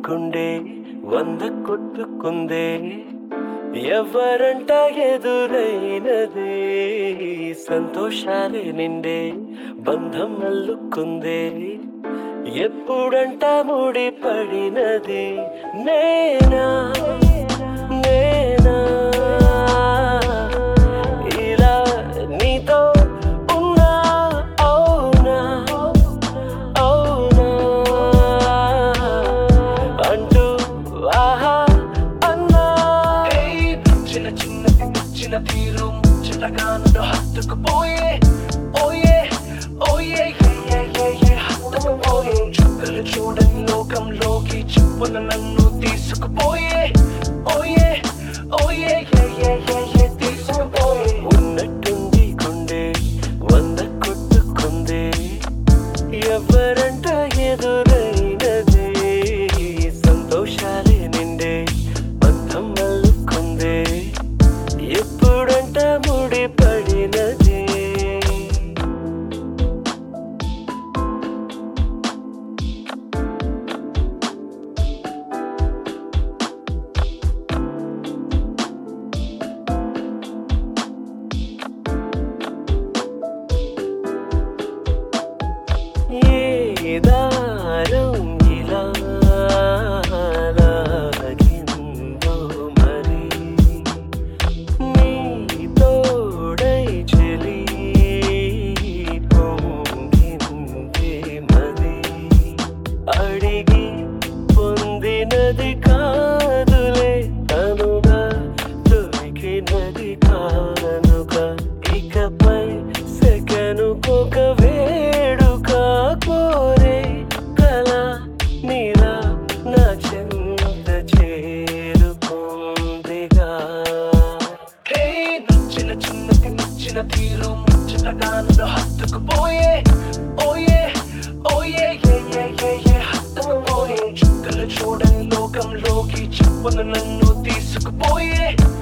గుండె వంద కొట్టుకుందే ఎవరంట ఎదురైనదే సంతోషాలే నిండే బంధం అల్లుకుందే ఎప్పుడంట ముడి పడినది నేనా నేనా ఇలా నీతో ఉన్నా అవునా అవునా అంటూ ఆహా అన్నా చిన్న చిన్న చిన్న తీరు చిన్నగా నన్ను హత్తుకుపోయే ఓయే ఓయే ఏ, ఏ, ఏ, ఏ, హత్తుకుపోయే చుక్కలు చూడని లోకంలోకి చెప్పున నన్ను తీసుకుపోయే ఓయే ఓయే ఏ, ఏ, ఏ, ఏ, తీసుకుపోయే ఉన్నట్టుండి గుండె వంద కొట్టుకుందే ఎవరంట ఎదురైనదే సంతోషాలే నిండే బంధం అల్లుకుందే ఎప్పుడంట ముడి పడినదే ఏ దారం ఇలా లాగిందో మరి నీ తోడై చెలి పొంగిందే మది అడిగి పొందినది కాదులే తనుగా దొరికినది కానుగా ఇకపై సెకనుకొక వేడుక కోరే కల నీలా నా చెంత చేరుకుందిగా హే నచ్చిన చిన్నది నచ్చిన తీరు ముచ్చటగా నన్ను హత్తుకుపోయే ఓయే ఓయే ఏ, ఏ, ఏ, ఏ, హత్తుకుపోయే చుక్కలు చూడని లోకంలోకి చెప్పున నన్ను తీసుకుపోయే